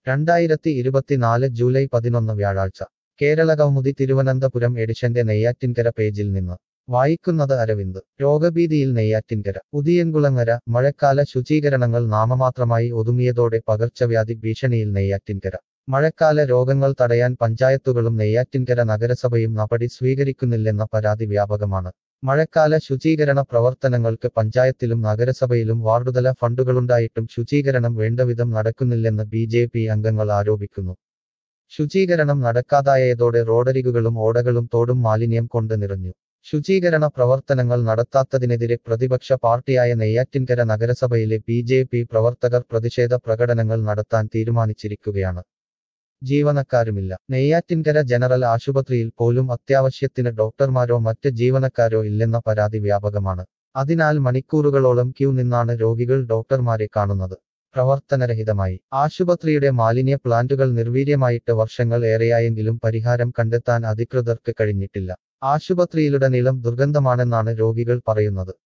രണ്ടായിരത്തി ഇരുപത്തിനാല് ജൂലൈ പതിനൊന്ന് വ്യാഴാഴ്ച കേരള കൗമുദി തിരുവനന്തപുരം എഡിഷന്റെ നെയ്യാറ്റിൻകര പേജിൽ നിന്ന് വായിക്കുന്നത് അരവിന്ദ് രോഗഭീതിയിൽ നെയ്യാറ്റിൻകര ഉദിയൻകുളങ്ങര മഴക്കാല ശുചീകരണങ്ങൾ നാമമാത്രമായി ഒതുങ്ങിയതോടെ പകർച്ചവ്യാധി ഭീഷണിയിൽ നെയ്യാറ്റിൻകര മഴക്കാല രോഗങ്ങൾ തടയാൻ പഞ്ചായത്തുകളും നെയ്യാറ്റിൻകര നഗരസഭയും നടപടി സ്വീകരിക്കുന്നില്ലെന്ന പരാതി വ്യാപകമാണ് മഴക്കാല ശുചീകരണ പ്രവർത്തനങ്ങൾക്ക് പഞ്ചായത്തിലും നഗരസഭയിലും വാർഡുതല ഫണ്ടുകളുണ്ടായിട്ടും ശുചീകരണം വേണ്ടവിധം നടക്കുന്നില്ലെന്ന് ബി ജെ പി അംഗങ്ങൾ ആരോപിക്കുന്നു ശുചീകരണം നടക്കാതായതോടെ റോഡരികുകളും ഓടകളും തോടും മാലിന്യം കൊണ്ട് നിറഞ്ഞു ശുചീകരണ പ്രവർത്തനങ്ങൾ നടത്താത്തതിനെതിരെ പ്രതിപക്ഷ പാർട്ടിയായ നെയ്യാറ്റിൻകര നഗരസഭയിലെ ബി ജെ പി പ്രവർത്തകർ പ്രതിഷേധ പ്രകടനങ്ങൾ നടത്താൻ തീരുമാനിച്ചിരിക്കുകയാണ് ജീവനക്കാരുമില്ല നെയ്യാറ്റിൻകര ജനറൽ ആശുപത്രിയിൽ പോലും അത്യാവശ്യത്തിന് ഡോക്ടർമാരോ മറ്റ് ജീവനക്കാരോ ഇല്ലെന്ന പരാതി വ്യാപകമാണ് അതിനാൽ മണിക്കൂറുകളോളം ക്യൂ നിന്നാണ് രോഗികൾ ഡോക്ടർമാരെ കാണുന്നത് പ്രവർത്തനരഹിതമായി ആശുപത്രിയുടെ മാലിന്യ പ്ലാന്റുകൾ നിർവീര്യമായിട്ട് വർഷങ്ങൾ ഏറെയായെങ്കിലും പരിഹാരം കണ്ടെത്താൻ അധികൃതർക്ക് കഴിഞ്ഞിട്ടില്ല ആശുപത്രിയിലുടനീളം ദുർഗന്ധമാണെന്നാണ് രോഗികൾ പറയുന്നത്